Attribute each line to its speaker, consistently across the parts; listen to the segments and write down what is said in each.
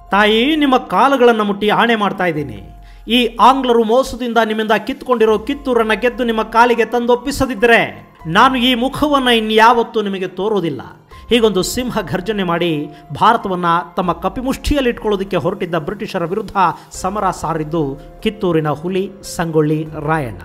Speaker 1: ತಾಯಿ ನಿಮ್ಮ ಕಾಲುಗಳನ್ನು ಮುಟ್ಟಿ ಆಣೆ ಮಾಡ್ತಾ ಇದ್ದೀನಿ ಈ ಆಂಗ್ಲರು ಮೋಸದಿಂದ ನಿಮ್ಮಿಂದ ಕಿತ್ಕೊಂಡಿರೋ ಕಿತ್ತೂರನ್ನ ಗೆದ್ದು ನಿಮ್ಮ ಕಾಲಿಗೆ ತಂದೊಪ್ಪಿಸದಿದ್ದರೆ ನಾನು ಈ ಮುಖವನ್ನು ಇನ್ಯಾವತ್ತೂ ನಿಮಗೆ ತೋರೋದಿಲ್ಲ ಹೀಗೊಂದು ಸಿಂಹ ಘರ್ಜನೆ ಮಾಡಿ ಭಾರತವನ್ನು ತಮ್ಮ ಕಪಿಮುಷ್ಟಿಯಲ್ಲಿ ಇಟ್ಕೊಳ್ಳೋದಕ್ಕೆ ಹೊರಟಿದ್ದ ಬ್ರಿಟಿಷರ ವಿರುದ್ಧ ಸಮರ ಸಾರಿದ್ದು ಕಿತ್ತೂರಿನ ಹುಲಿ ಸಂಗೊಳ್ಳಿ ರಾಯಣ್ಣ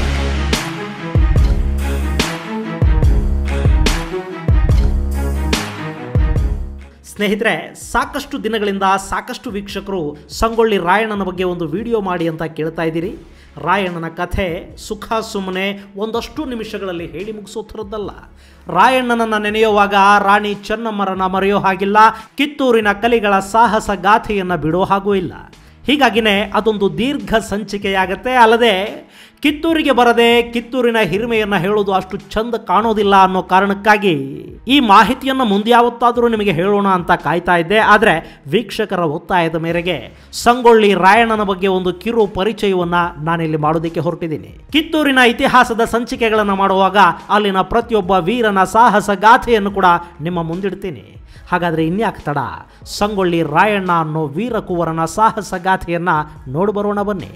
Speaker 1: ಸ್ನೇಹಿತರೆ ಸಾಕಷ್ಟು ದಿನಗಳಿಂದ ಸಾಕಷ್ಟು ವೀಕ್ಷಕರು ಸಂಗೊಳ್ಳಿ ರಾಯಣ್ಣನ ಬಗ್ಗೆ ಒಂದು ವಿಡಿಯೋ ಮಾಡಿ ಅಂತ ಕೇಳ್ತಾ ಇದ್ದೀರಿ ರಾಯಣ್ಣನ ಕಥೆ ಸುಖ ಸುಮ್ಮನೆ ಒಂದಷ್ಟು ನಿಮಿಷಗಳಲ್ಲಿ ಹೇಳಿ ಮುಗಿಸೋ ಥರದ್ದಲ್ಲ ರಾಯಣ್ಣನನ್ನು ನೆನೆಯುವಾಗ ರಾಣಿ ಚೆನ್ನಮ್ಮರನ್ನ ಮರೆಯೋ ಹಾಗಿಲ್ಲ ಕಿತ್ತೂರಿನ ಕಲಿಗಳ ಸಾಹಸ ಗಾಥೆಯನ್ನು ಬಿಡೋ ಹಾಗೂ ಇಲ್ಲ ಹೀಗಾಗಿನೇ ಅದೊಂದು ದೀರ್ಘ ಸಂಚಿಕೆಯಾಗತ್ತೆ ಅಲ್ಲದೆ ಕಿತ್ತೂರಿಗೆ ಬರದೆ ಕಿತ್ತೂರಿನ ಹಿರಿಮೆಯನ್ನು ಹೇಳೋದು ಅಷ್ಟು ಚಂದ ಕಾಣೋದಿಲ್ಲ ಅನ್ನೋ ಕಾರಣಕ್ಕಾಗಿ ಈ ಮಾಹಿತಿಯನ್ನು ಮುಂದೆ ಯಾವತ್ತಾದರೂ ನಿಮಗೆ ಹೇಳೋಣ ಅಂತ ಕಾಯ್ತಾ ಇದ್ದೆ ಆದರೆ ವೀಕ್ಷಕರ ಒತ್ತಾಯದ ಮೇರೆಗೆ ಸಂಗೊಳ್ಳಿ ರಾಯಣ್ಣನ ಬಗ್ಗೆ ಒಂದು ಕಿರು ಪರಿಚಯವನ್ನು ನಾನಿಲ್ಲಿ ಮಾಡೋದಕ್ಕೆ ಹೊರಟಿದ್ದೀನಿ ಕಿತ್ತೂರಿನ ಇತಿಹಾಸದ ಸಂಚಿಕೆಗಳನ್ನು ಮಾಡುವಾಗ ಅಲ್ಲಿನ ಪ್ರತಿಯೊಬ್ಬ ವೀರನ ಸಾಹಸ ಗಾಥೆಯನ್ನು ಕೂಡ ನಿಮ್ಮ ಮುಂದಿಡ್ತೀನಿ ಹಾಗಾದರೆ ಇನ್ಯಾಕೆ ತಡ ಸಂಗೊಳ್ಳಿ ರಾಯಣ್ಣ ಅನ್ನೋ ವೀರಕುವರನ ಸಾಹಸ ಗಾಥೆಯನ್ನು ನೋಡ್ಬರೋಣ ಬನ್ನಿ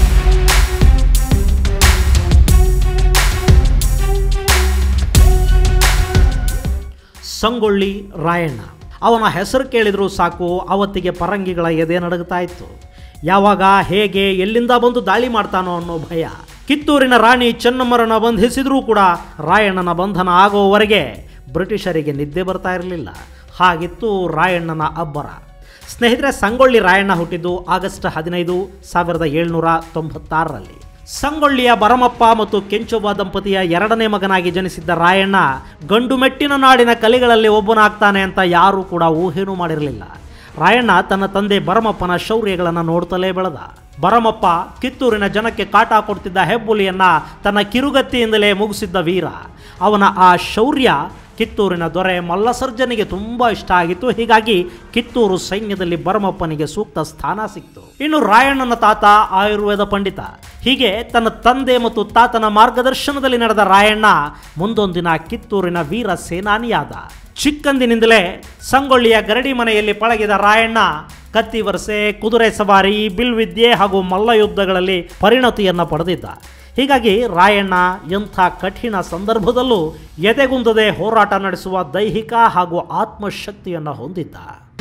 Speaker 1: ಸಂಗೊಳ್ಳಿ ರಾಯಣ್ಣ ಅವನ ಹೆಸರು ಕೇಳಿದರೂ ಸಾಕು ಅವತ್ತಿಗೆ ಪರಂಗಿಗಳ ಎದೆ ನಡಗ್ತಾ ಇತ್ತು ಯಾವಾಗ ಹೇಗೆ ಎಲ್ಲಿಂದ ಬಂದು ದಾಳಿ ಮಾಡ್ತಾನೋ ಅನ್ನೋ ಭಯ ಕಿತ್ತೂರಿನ ರಾಣಿ ಚೆನ್ನಮ್ಮರನ್ನ ಬಂಧಿಸಿದರೂ ಕೂಡ ರಾಯಣ್ಣನ ಬಂಧನ ಆಗೋವರೆಗೆ ಬ್ರಿಟಿಷರಿಗೆ ನಿದ್ದೆ ಬರ್ತಾ ಇರಲಿಲ್ಲ ಹಾಗಿತ್ತು ರಾಯಣ್ಣನ ಅಬ್ಬರ ಸ್ನೇಹಿತರೆ ಸಂಗೊಳ್ಳಿ ರಾಯಣ್ಣ ಹುಟ್ಟಿದ್ದು ಆಗಸ್ಟ್ ಹದಿನೈದು ಸಾವಿರದ ಏಳ್ನೂರ ತೊಂಬತ್ತಾರರಲ್ಲಿ ಸಂಗೊಳ್ಳಿಯ ಬರಮಪ್ಪ ಮತ್ತು ಕೆಂಚೊಬ್ಬ ದಂಪತಿಯ ಎರಡನೇ ಮಗನಾಗಿ ಜನಿಸಿದ್ದ ರಾಯಣ್ಣ ಗಂಡು ಮೆಟ್ಟಿನ ನಾಡಿನ ಕಲಿಗಳಲ್ಲಿ ಒಬ್ಬನಾಗ್ತಾನೆ ಅಂತ ಯಾರೂ ಕೂಡ ಊಹೆನೂ ಮಾಡಿರಲಿಲ್ಲ ರಾಯಣ್ಣ ತನ್ನ ತಂದೆ ಬರಮಪ್ಪನ ಶೌರ್ಯಗಳನ್ನು ನೋಡ್ತಲೇ ಬೆಳೆದ ಬರಮಪ್ಪ ಕಿತ್ತೂರಿನ ಜನಕ್ಕೆ ಕಾಟ ಕೊಡ್ತಿದ್ದ ಹೆಬ್ಬುಲಿಯನ್ನ ತನ್ನ ಕಿರುಗತ್ತಿಯಿಂದಲೇ ಮುಗಿಸಿದ್ದ ವೀರ ಅವನ ಆ ಶೌರ್ಯ ಕಿತ್ತೂರಿನ ದೊರೆ ಮಲ್ಲಸರ್ಜನಿಗೆ ತುಂಬ ಇಷ್ಟ ಆಗಿತ್ತು ಹೀಗಾಗಿ ಕಿತ್ತೂರು ಸೈನ್ಯದಲ್ಲಿ ಬರಮಪ್ಪನಿಗೆ ಸೂಕ್ತ ಸ್ಥಾನ ಸಿಕ್ತು ಇನ್ನು ರಾಯಣ್ಣನ ತಾತ ಆಯುರ್ವೇದ ಪಂಡಿತ ಹೀಗೆ ತನ್ನ ತಂದೆ ಮತ್ತು ತಾತನ ಮಾರ್ಗದರ್ಶನದಲ್ಲಿ ನಡೆದ ರಾಯಣ್ಣ ಮುಂದೊಂದಿನ ಕಿತ್ತೂರಿನ ವೀರ ಸೇನಾನಿಯಾದ ಚಿಕ್ಕಂದಿನಿಂದಲೇ ಸಂಗೊಳ್ಳಿಯ ಗರಡಿ ಮನೆಯಲ್ಲಿ ಪಳಗಿದ ರಾಯಣ್ಣ ಕತ್ತಿ ವರಸೆ ಕುದುರೆ ಸವಾರಿ ಬಿಲ್ವಿದ್ಯೆ ಹಾಗೂ ಮಲ್ಲಯುದ್ಧಗಳಲ್ಲಿ ಪರಿಣತಿಯನ್ನು ಪಡೆದಿದ್ದ ಹೀಗಾಗಿ ರಾಯಣ್ಣ ಎಂಥ ಕಠಿಣ ಸಂದರ್ಭದಲ್ಲೂ ಎದೆಗುಂದದೆ ಹೋರಾಟ ನಡೆಸುವ ದೈಹಿಕ ಹಾಗೂ ಆತ್ಮಶಕ್ತಿಯನ್ನು ಹೊಂದಿದ್ದ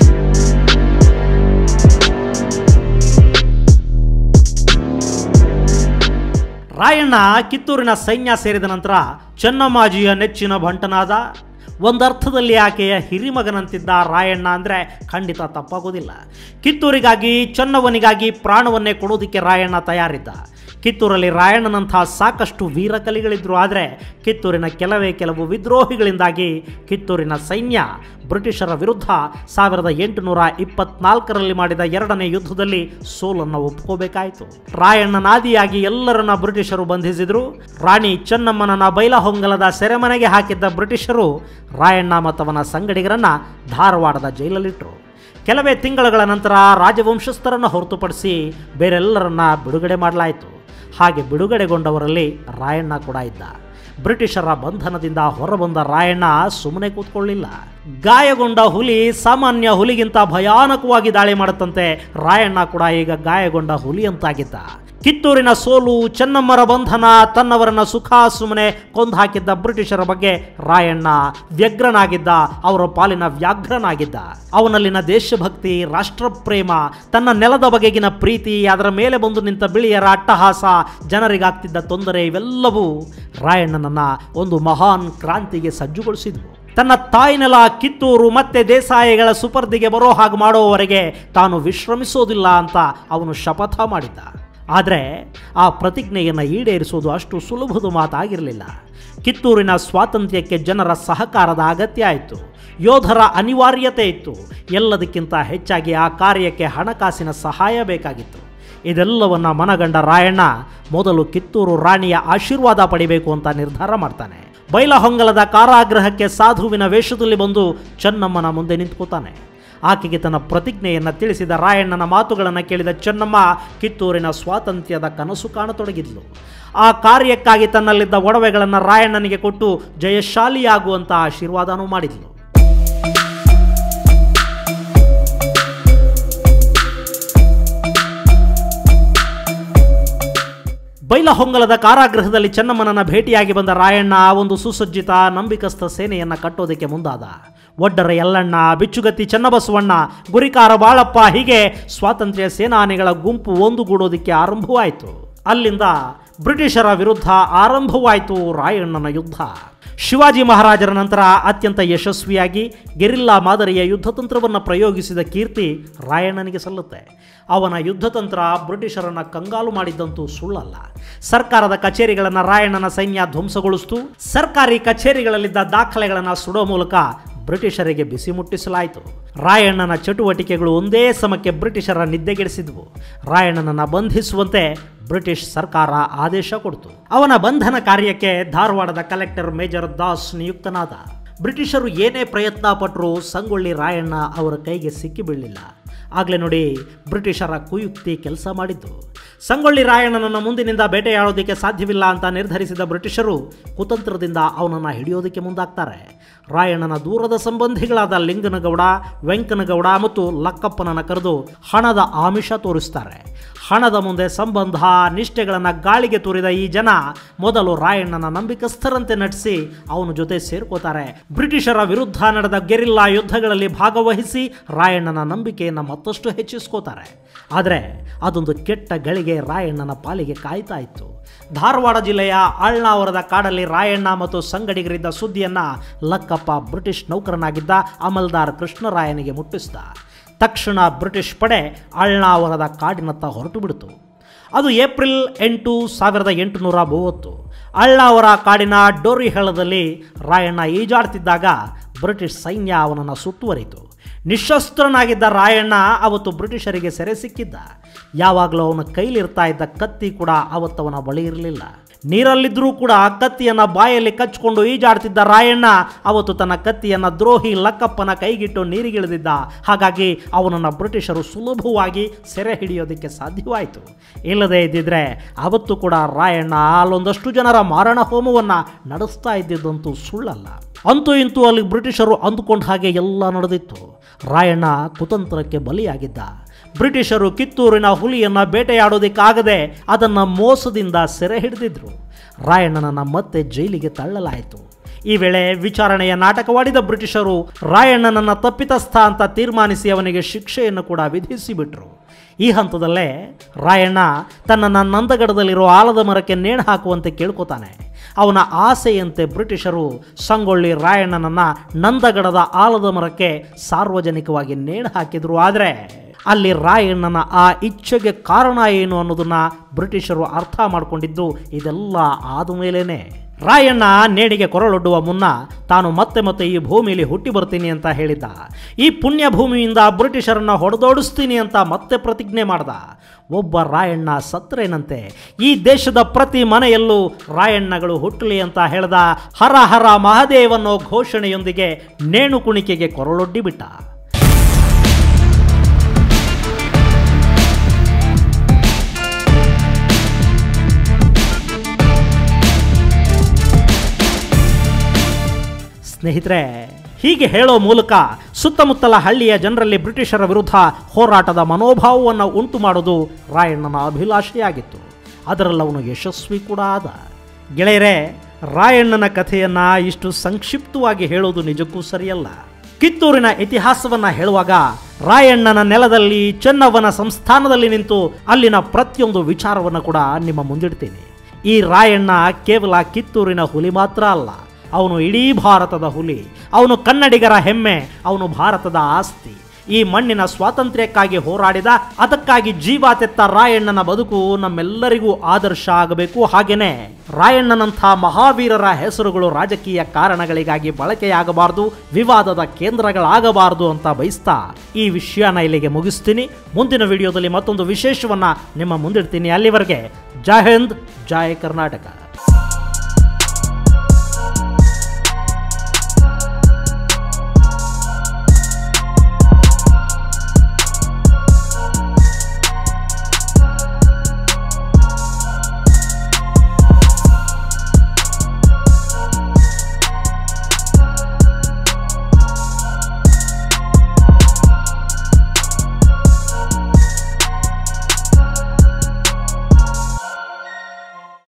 Speaker 1: ರಾಯಣ್ಣ ಕಿತ್ತೂರಿನ ಸೈನ್ಯ ಸೇರಿದ ನಂತರ ಚೆನ್ನಮ್ಮಾಜಿಯ ನೆಚ್ಚಿನ ಬಂಟನಾದ ಒಂದರ್ಥದಲ್ಲಿ ಆಕೆಯ ಹಿರಿಮಗನಂತಿದ್ದ ರಾಯಣ್ಣ ಅಂದರೆ ಖಂಡಿತ ತಪ್ಪಾಗೋದಿಲ್ಲ ಕಿತ್ತೂರಿಗಾಗಿ ಚೆನ್ನವನಿಗಾಗಿ ಪ್ರಾಣವನ್ನೇ ಕೊಡೋದಕ್ಕೆ ರಾಯಣ್ಣ ತಯಾರಿದ್ದ ಕಿತ್ತೂರಲ್ಲಿ ರಾಯಣ್ಣನಂಥ ಸಾಕಷ್ಟು ವೀರಕಲಿಗಳಿದ್ರು ಆದರೆ ಕಿತ್ತೂರಿನ ಕೆಲವೇ ಕೆಲವು ವಿದ್ರೋಹಿಗಳಿಂದಾಗಿ ಕಿತ್ತೂರಿನ ಸೈನ್ಯ ಬ್ರಿಟಿಷರ ವಿರುದ್ಧ ಸಾವಿರದ ಎಂಟುನೂರ ಇಪ್ಪತ್ನಾಲ್ಕರಲ್ಲಿ ಮಾಡಿದ ಎರಡನೇ ಯುದ್ಧದಲ್ಲಿ ಸೋಲನ್ನು ಒಪ್ಕೋಬೇಕಾಯಿತು ರಾಯಣ್ಣನಾದಿಯಾಗಿ ಎಲ್ಲರನ್ನ ಬ್ರಿಟಿಷರು ಬಂಧಿಸಿದ್ರು ರಾಣಿ ಚೆನ್ನಮ್ಮನನ್ನ ಬೈಲಹೊಂಗಲದ ಸೆರೆಮನೆಗೆ ಹಾಕಿದ್ದ ಬ್ರಿಟಿಷರು ರಾಯಣ್ಣ ಮತ್ತವನ ಸಂಗಡಿಗರನ್ನ ಧಾರವಾಡದ ಜೈಲಲ್ಲಿಟ್ಟರು ಕೆಲವೇ ತಿಂಗಳುಗಳ ನಂತರ ರಾಜವಂಶಸ್ಥರನ್ನು ಹೊರತುಪಡಿಸಿ ಬೇರೆಲ್ಲರನ್ನ ಬಿಡುಗಡೆ ಮಾಡಲಾಯಿತು ಹಾಗೆ ಬಿಡುಗಡೆಗೊಂಡವರಲ್ಲಿ ರಾಯಣ್ಣ ಕೂಡ ಇದ್ದ ಬ್ರಿಟಿಷರ ಬಂಧನದಿಂದ ಹೊರಬಂದ ರಾಯಣ್ಣ ಸುಮ್ಮನೆ ಕೂತ್ಕೊಳ್ಳಿಲ್ಲ ಗಾಯಗೊಂಡ ಹುಲಿ ಸಾಮಾನ್ಯ ಹುಲಿಗಿಂತ ಭಯಾನಕವಾಗಿ ದಾಳಿ ಮಾಡುತ್ತಂತೆ ರಾಯಣ್ಣ ಕೂಡ ಈಗ ಗಾಯಗೊಂಡ ಹುಲಿಯಂತಾಗಿದ್ದ ಕಿತ್ತೂರಿನ ಸೋಲು ಚೆನ್ನಮ್ಮರ ಬಂಧನ ತನ್ನವರನ್ನ ಸುಖ ಸುಮ್ಮನೆ ಕೊಂದು ಹಾಕಿದ್ದ ಬ್ರಿಟಿಷರ ಬಗ್ಗೆ ರಾಯಣ್ಣ ವ್ಯಗ್ರನಾಗಿದ್ದ ಅವರ ಪಾಲಿನ ವ್ಯಾಘ್ರನಾಗಿದ್ದ ಅವನಲ್ಲಿನ ದೇಶಭಕ್ತಿ ರಾಷ್ಟ್ರಪ್ರೇಮ ತನ್ನ ನೆಲದ ಬಗೆಗಿನ ಪ್ರೀತಿ ಅದರ ಮೇಲೆ ಬಂದು ನಿಂತ ಬಿಳಿಯರ ಅಟ್ಟಹಾಸ ಜನರಿಗಾಗ್ತಿದ್ದ ತೊಂದರೆ ಇವೆಲ್ಲವೂ ರಾಯಣ್ಣನನ್ನ ಒಂದು ಮಹಾನ್ ಕ್ರಾಂತಿಗೆ ಸಜ್ಜುಗೊಳಿಸಿದ್ವು ತನ್ನ ತಾಯಿನೆಲ ಕಿತ್ತೂರು ಮತ್ತೆ ದೇಸಾಯಿಗಳ ಸುಪರ್ದಿಗೆ ಬರೋ ಹಾಗೆ ಮಾಡೋವರೆಗೆ ತಾನು ವಿಶ್ರಮಿಸೋದಿಲ್ಲ ಅಂತ ಅವನು ಶಪಥ ಮಾಡಿದ್ದ ಆದರೆ ಆ ಪ್ರತಿಜ್ಞೆಯನ್ನು ಈಡೇರಿಸೋದು ಅಷ್ಟು ಸುಲಭದ ಮಾತಾಗಿರಲಿಲ್ಲ ಕಿತ್ತೂರಿನ ಸ್ವಾತಂತ್ರ್ಯಕ್ಕೆ ಜನರ ಸಹಕಾರದ ಅಗತ್ಯ ಆಯಿತು ಯೋಧರ ಅನಿವಾರ್ಯತೆ ಇತ್ತು ಎಲ್ಲದಕ್ಕಿಂತ ಹೆಚ್ಚಾಗಿ ಆ ಕಾರ್ಯಕ್ಕೆ ಹಣಕಾಸಿನ ಸಹಾಯ ಬೇಕಾಗಿತ್ತು ಇದೆಲ್ಲವನ್ನ ಮನಗಂಡ ರಾಯಣ್ಣ ಮೊದಲು ಕಿತ್ತೂರು ರಾಣಿಯ ಆಶೀರ್ವಾದ ಪಡಿಬೇಕು ಅಂತ ನಿರ್ಧಾರ ಮಾಡ್ತಾನೆ ಬೈಲಹೊಂಗಲದ ಕಾರಾಗೃಹಕ್ಕೆ ಸಾಧುವಿನ ವೇಷದಲ್ಲಿ ಬಂದು ಚೆನ್ನಮ್ಮನ ಮುಂದೆ ನಿಂತ್ಕೋತಾನೆ ಆಕೆಗೆ ತನ್ನ ಪ್ರತಿಜ್ಞೆಯನ್ನು ತಿಳಿಸಿದ ರಾಯಣ್ಣನ ಮಾತುಗಳನ್ನು ಕೇಳಿದ ಚೆನ್ನಮ್ಮ ಕಿತ್ತೂರಿನ ಸ್ವಾತಂತ್ರ್ಯದ ಕನಸು ಕಾಣತೊಡಗಿದ್ಲು ಆ ಕಾರ್ಯಕ್ಕಾಗಿ ತನ್ನಲ್ಲಿದ್ದ ಒಡವೆಗಳನ್ನು ರಾಯಣ್ಣನಿಗೆ ಕೊಟ್ಟು ಜಯಶಾಲಿಯಾಗುವಂಥ ಆಶೀರ್ವಾದನೂ ಮಾಡಿದ್ಲು ಬೈಲಹೊಂಗಲದ ಕಾರಾಗೃಹದಲ್ಲಿ ಚೆನ್ನಮ್ಮನನ್ನ ಭೇಟಿಯಾಗಿ ಬಂದ ರಾಯಣ್ಣ ಒಂದು ಸುಸಜ್ಜಿತ ನಂಬಿಕಸ್ಥ ಸೇನೆಯನ್ನ ಕಟ್ಟೋದಕ್ಕೆ ಮುಂದಾದ ಒಡ್ಡರ ಯಲ್ಲಣ್ಣ ಬಿಚ್ಚುಗತ್ತಿ ಚನ್ನಬಸವಣ್ಣ ಗುರಿಕಾರ ಬಾಳಪ್ಪ ಹೀಗೆ ಸ್ವಾತಂತ್ರ್ಯ ಸೇನಾನಿಗಳ ಗುಂಪು ಒಂದುಗೂಡೋದಕ್ಕೆ ಆರಂಭವಾಯಿತು ಅಲ್ಲಿಂದ ಬ್ರಿಟಿಷರ ವಿರುದ್ಧ ಆರಂಭವಾಯಿತು ರಾಯಣ್ಣನ ಯುದ್ಧ ಶಿವಾಜಿ ಮಹಾರಾಜರ ನಂತರ ಅತ್ಯಂತ ಯಶಸ್ವಿಯಾಗಿ ಗೆರಿಲ್ಲಾ ಮಾದರಿಯ ಯುದ್ಧತಂತ್ರವನ್ನು ಪ್ರಯೋಗಿಸಿದ ಕೀರ್ತಿ ರಾಯಣ್ಣನಿಗೆ ಸಲ್ಲುತ್ತೆ ಅವನ ಯುದ್ಧತಂತ್ರ ಬ್ರಿಟಿಷರನ್ನ ಕಂಗಾಲು ಮಾಡಿದ್ದಂತೂ ಸುಳ್ಳಲ್ಲ ಸರ್ಕಾರದ ಕಚೇರಿಗಳನ್ನು ರಾಯಣ್ಣನ ಸೈನ್ಯ ಧ್ವಂಸಗೊಳಿಸಿತು ಸರ್ಕಾರಿ ಕಚೇರಿಗಳಲ್ಲಿದ್ದ ದಾಖಲೆಗಳನ್ನು ಸುಡೋ ಮೂಲಕ ಬ್ರಿಟಿಷರಿಗೆ ಬಿಸಿ ಮುಟ್ಟಿಸಲಾಯಿತು ರಾಯಣ್ಣನ ಚಟುವಟಿಕೆಗಳು ಒಂದೇ ಸಮಕ್ಕೆ ಬ್ರಿಟಿಷರ ನಿದ್ದೆಗೆಡಿಸಿದ್ವು ರಾಯಣ್ಣನನ್ನು ಬಂಧಿಸುವಂತೆ ಬ್ರಿಟಿಷ್ ಸರ್ಕಾರ ಆದೇಶ ಕೊಡ್ತು ಅವನ ಬಂಧನ ಕಾರ್ಯಕ್ಕೆ ಧಾರವಾಡದ ಕಲೆಕ್ಟರ್ ಮೇಜರ್ ದಾಸ್ ನಿಯುಕ್ತನಾದ ಬ್ರಿಟಿಷರು ಏನೇ ಪ್ರಯತ್ನ ಪಟ್ಟರೂ ಸಂಗೊಳ್ಳಿ ರಾಯಣ್ಣ ಅವರ ಕೈಗೆ ಸಿಕ್ಕಿ ಬೀಳಲಿಲ್ಲ ಆಗಲೇ ನೋಡಿ ಬ್ರಿಟಿಷರ ಕುಯುಕ್ತಿ ಕೆಲಸ ಮಾಡಿದ್ದು ಸಂಗೊಳ್ಳಿ ರಾಯಣ್ಣನನ್ನು ಮುಂದಿನಿಂದ ಬೇಟೆಯಾಡೋದಕ್ಕೆ ಸಾಧ್ಯವಿಲ್ಲ ಅಂತ ನಿರ್ಧರಿಸಿದ ಬ್ರಿಟಿಷರು ಕುತಂತ್ರದಿಂದ ಅವನನ್ನು ಹಿಡಿಯೋದಕ್ಕೆ ಮುಂದಾಗ್ತಾರೆ ರಾಯಣ್ಣನ ದೂರದ ಸಂಬಂಧಿಗಳಾದ ಲಿಂಗನಗೌಡ ವೆಂಕನಗೌಡ ಮತ್ತು ಲಕ್ಕಪ್ಪನನ್ನು ಕರೆದು ಹಣದ ಆಮಿಷ ತೋರಿಸ್ತಾರೆ ಹಣದ ಮುಂದೆ ಸಂಬಂಧ ನಿಷ್ಠೆಗಳನ್ನು ಗಾಳಿಗೆ ತೂರಿದ ಈ ಜನ ಮೊದಲು ರಾಯಣ್ಣನ ನಂಬಿಕಸ್ಥರಂತೆ ನಟಿಸಿ ಅವನ ಜೊತೆ ಸೇರ್ಕೋತಾರೆ ಬ್ರಿಟಿಷರ ವಿರುದ್ಧ ನಡೆದ ಗೆರಿಲ್ಲಾ ಯುದ್ಧಗಳಲ್ಲಿ ಭಾಗವಹಿಸಿ ರಾಯಣ್ಣನ ನಂಬಿಕೆಯನ್ನು ಮತ್ತಷ್ಟು ಹೆಚ್ಚಿಸ್ಕೋತಾರೆ ಆದರೆ ಅದೊಂದು ಕೆಟ್ಟ ಗಳಿಗೆ ರಾಯಣ್ಣನ ಪಾಲಿಗೆ ಕಾಯ್ತಾ ಇತ್ತು ಧಾರವಾಡ ಜಿಲ್ಲೆಯ ಆಳ್ನಾವರದ ಕಾಡಲ್ಲಿ ರಾಯಣ್ಣ ಮತ್ತು ಸಂಗಡಿಗರಿದ್ದ ಸುದ್ದಿಯನ್ನ ಲಕ್ಕಪ್ಪ ಬ್ರಿಟಿಷ್ ನೌಕರನಾಗಿದ್ದ ಅಮಲ್ದಾರ್ ಕೃಷ್ಣರಾಯನಿಗೆ ಮುಟ್ಟಿಸಿದ ತಕ್ಷಣ ಬ್ರಿಟಿಷ್ ಪಡೆ ಆಳ್ನಾವರದ ಕಾಡಿನತ್ತ ಹೊರಟು ಬಿಡಿತು ಅದು ಏಪ್ರಿಲ್ ಎಂಟು ಸಾವಿರದ ಎಂಟುನೂರ ಮೂವತ್ತು ಅಳ್ನಾವರ ಕಾಡಿನ ಡೋರಿಹಳ್ಳದಲ್ಲಿ ರಾಯಣ್ಣ ಈಜಾಡ್ತಿದ್ದಾಗ ಬ್ರಿಟಿಷ್ ಸೈನ್ಯ ಅವನನ್ನು ಸುತ್ತುವರಿತು ನಿಶಸ್ತ್ರನಾಗಿದ್ದ ರಾಯಣ್ಣ ಅವತ್ತು ಬ್ರಿಟಿಷರಿಗೆ ಸೆರೆ ಸಿಕ್ಕಿದ್ದ ಯಾವಾಗಲೂ ಅವನ ಕೈಲಿರ್ತಾ ಇದ್ದ ಕತ್ತಿ ಕೂಡ ಅವತ್ತವನ ಬಳಿ ಇರಲಿಲ್ಲ ನೀರಲ್ಲಿದ್ದರೂ ಕೂಡ ಕತ್ತಿಯನ್ನು ಬಾಯಲ್ಲಿ ಕಚ್ಕೊಂಡು ಈಜಾಡ್ತಿದ್ದ ರಾಯಣ್ಣ ಅವತ್ತು ತನ್ನ ಕತ್ತಿಯನ್ನು ದ್ರೋಹಿ ಲಕ್ಕಪ್ಪನ ಕೈಗಿಟ್ಟು ನೀರಿಗಿಳಿದಿದ್ದ ಹಾಗಾಗಿ ಅವನನ್ನು ಬ್ರಿಟಿಷರು ಸುಲಭವಾಗಿ ಸೆರೆ ಹಿಡಿಯೋದಕ್ಕೆ ಸಾಧ್ಯವಾಯಿತು ಇಲ್ಲದೇ ಇದ್ದಿದ್ರೆ ಅವತ್ತು ಕೂಡ ರಾಯಣ್ಣ ಅಲ್ಲೊಂದಷ್ಟು ಜನರ ಮಾರಣ ಹೋಮವನ್ನು ನಡೆಸ್ತಾ ಇದ್ದಿದ್ದಂತೂ ಸುಳ್ಳಲ್ಲ ಅಂತೂ ಇಂತೂ ಅಲ್ಲಿ ಬ್ರಿಟಿಷರು ಅಂದುಕೊಂಡ ಹಾಗೆ ಎಲ್ಲ ನಡೆದಿತ್ತು ರಾಯಣ್ಣ ಕುತಂತ್ರಕ್ಕೆ ಬಲಿಯಾಗಿದ್ದ ಬ್ರಿಟಿಷರು ಕಿತ್ತೂರಿನ ಹುಲಿಯನ್ನು ಬೇಟೆಯಾಡೋದಕ್ಕಾಗದೆ ಅದನ್ನು ಮೋಸದಿಂದ ಸೆರೆ ಹಿಡಿದಿದ್ರು ರಾಯಣ್ಣನನ್ನು ಮತ್ತೆ ಜೈಲಿಗೆ ತಳ್ಳಲಾಯಿತು ಈ ವೇಳೆ ವಿಚಾರಣೆಯ ನಾಟಕವಾಡಿದ ಬ್ರಿಟಿಷರು ರಾಯಣ್ಣನನ್ನು ತಪ್ಪಿತಸ್ಥ ಅಂತ ತೀರ್ಮಾನಿಸಿ ಅವನಿಗೆ ಶಿಕ್ಷೆಯನ್ನು ಕೂಡ ವಿಧಿಸಿಬಿಟ್ರು ಈ ಹಂತದಲ್ಲೇ ರಾಯಣ್ಣ ತನ್ನನ್ನು ನಂದಗಡದಲ್ಲಿರೋ ಆಲದ ಮರಕ್ಕೆ ನೇಣು ಹಾಕುವಂತೆ ಕೇಳ್ಕೊತಾನೆ ಅವನ ಆಸೆಯಂತೆ ಬ್ರಿಟಿಷರು ಸಂಗೊಳ್ಳಿ ರಾಯಣ್ಣನನ್ನ ನಂದಗಡದ ಆಲದ ಮರಕ್ಕೆ ಸಾರ್ವಜನಿಕವಾಗಿ ನೇಣು ಹಾಕಿದ್ರು ಆದರೆ ಅಲ್ಲಿ ರಾಯಣ್ಣನ ಆ ಇಚ್ಛೆಗೆ ಕಾರಣ ಏನು ಅನ್ನೋದನ್ನ ಬ್ರಿಟಿಷರು ಅರ್ಥ ಮಾಡಿಕೊಂಡಿದ್ದು ಇದೆಲ್ಲ ಆದ ಮೇಲೇನೆ ರಾಯಣ್ಣ ನೇಣಿಗೆ ಕೊರಳೊಡ್ಡುವ ಮುನ್ನ ತಾನು ಮತ್ತೆ ಮತ್ತೆ ಈ ಭೂಮಿಯಲ್ಲಿ ಹುಟ್ಟಿ ಬರ್ತೀನಿ ಅಂತ ಹೇಳಿದ್ದ ಈ ಪುಣ್ಯ ಭೂಮಿಯಿಂದ ಬ್ರಿಟಿಷರನ್ನ ಹೊಡೆದೋಡಿಸ್ತೀನಿ ಅಂತ ಮತ್ತೆ ಪ್ರತಿಜ್ಞೆ ಮಾಡ್ದ ಒಬ್ಬ ರಾಯಣ್ಣ ಸತ್ರೇನಂತೆ ಈ ದೇಶದ ಪ್ರತಿ ಮನೆಯಲ್ಲೂ ರಾಯಣ್ಣಗಳು ಹುಟ್ಟಲಿ ಅಂತ ಹೇಳ್ದ ಹರ ಹರ ಮಹಾದೇವನ್ನೋ ಘೋಷಣೆಯೊಂದಿಗೆ ನೇಣು ಕುಣಿಕೆಗೆ ಕೊರಳೊಡ್ಡಿ ಬಿಟ್ಟ ಸ್ನೇಹಿತರೆ ಹೀಗೆ ಹೇಳೋ ಮೂಲಕ ಸುತ್ತಮುತ್ತಲ ಹಳ್ಳಿಯ ಜನರಲ್ಲಿ ಬ್ರಿಟಿಷರ ವಿರುದ್ಧ ಹೋರಾಟದ ಮನೋಭಾವವನ್ನು ಉಂಟು ಮಾಡೋದು ರಾಯಣ್ಣನ ಅಭಿಲಾಷೆಯಾಗಿತ್ತು ಅದರಲ್ಲಿ ಅವನು ಯಶಸ್ವಿ ಕೂಡ ಆದ ಗೆಳೆಯರೇ ರಾಯಣ್ಣನ ಕಥೆಯನ್ನ ಇಷ್ಟು ಸಂಕ್ಷಿಪ್ತವಾಗಿ ಹೇಳೋದು ನಿಜಕ್ಕೂ ಸರಿಯಲ್ಲ ಕಿತ್ತೂರಿನ ಇತಿಹಾಸವನ್ನ ಹೇಳುವಾಗ ರಾಯಣ್ಣನ ನೆಲದಲ್ಲಿ ಚೆನ್ನವ್ವನ ಸಂಸ್ಥಾನದಲ್ಲಿ ನಿಂತು ಅಲ್ಲಿನ ಪ್ರತಿಯೊಂದು ವಿಚಾರವನ್ನು ಕೂಡ ನಿಮ್ಮ ಮುಂದಿಡ್ತೀನಿ ಈ ರಾಯಣ್ಣ ಕೇವಲ ಕಿತ್ತೂರಿನ ಹುಲಿ ಮಾತ್ರ ಅಲ್ಲ ಅವನು ಇಡೀ ಭಾರತದ ಹುಲಿ ಅವನು ಕನ್ನಡಿಗರ ಹೆಮ್ಮೆ ಅವನು ಭಾರತದ ಆಸ್ತಿ ಈ ಮಣ್ಣಿನ ಸ್ವಾತಂತ್ರ್ಯಕ್ಕಾಗಿ ಹೋರಾಡಿದ ಅದಕ್ಕಾಗಿ ಜೀವ ತೆತ್ತ ರಾಯಣ್ಣನ ಬದುಕು ನಮ್ಮೆಲ್ಲರಿಗೂ ಆದರ್ಶ ಆಗಬೇಕು ಹಾಗೇನೆ ರಾಯಣ್ಣನಂಥ ಮಹಾವೀರರ ಹೆಸರುಗಳು ರಾಜಕೀಯ ಕಾರಣಗಳಿಗಾಗಿ ಬಳಕೆಯಾಗಬಾರದು ವಿವಾದದ ಕೇಂದ್ರಗಳಾಗಬಾರದು ಅಂತ ಬಯಸ್ತಾ ಈ ವಿಷಯನ ಇಲ್ಲಿಗೆ ಮುಗಿಸ್ತೀನಿ ಮುಂದಿನ ವಿಡಿಯೋದಲ್ಲಿ ಮತ್ತೊಂದು ವಿಶೇಷವನ್ನ ನಿಮ್ಮ ಮುಂದಿಡ್ತೀನಿ ಅಲ್ಲಿವರೆಗೆ ಜೈ ಹಿಂದ್ ಜೈ ಕರ್ನಾಟಕ